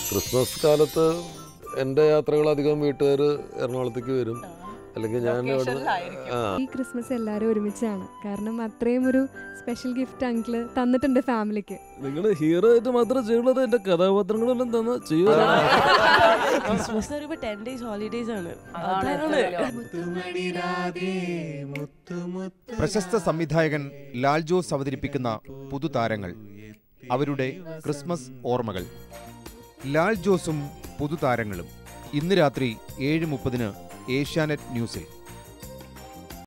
Christmas കാലത്ത് എൻ്റെ യാത്രകൾ അധികം വീട്ടുകാർ എറണാകുളത്തേക്ക് വരും അല്ലെങ്കിൽ ഞാൻ ഇവിടെ ലൊക്കേഷനിലായിരിക്കും. ആ ഈ ക്രിസ്മസ് എല്ലാവരും ഒരുമിച്ചാണ് കാരണം അത്രയും ഒരു സ്പെഷ്യൽ ഗിഫ്റ്റ് അങ്കിള് തന്നിട്ടുണ്ട് ഫാമിലിക്ക് നിങ്ങൾ ഹീറോ ആയിട്ട് മാത്രം ചെയ്യുള്ളത് എന്റെ കഥാപാത്രങ്ങളെല്ലാം തന്ന ചെയ്യുക ക്രിസ്മസ് വരുമ്പോ ടെൻ ഡേയ്സ് ഹോളിഡേയ്സ് ആണ് അതാണ് അതാണ് പ്രശസ്ത സംവിധായകൻ ലാൽ ജോസ് അവതരിപ്പിക്കുന്ന പുതുതാരങ്ങൾ അവരുടെ ക്രിസ്മസ് ഓർമ്മകൾ ലാൽ ജോസും പുതുതാരങ്ങളും ഇന്ന് രാത്രി ഏഴ് മുപ്പതിന് ഏഷ്യാനെറ്റ് ന്യൂസിൽ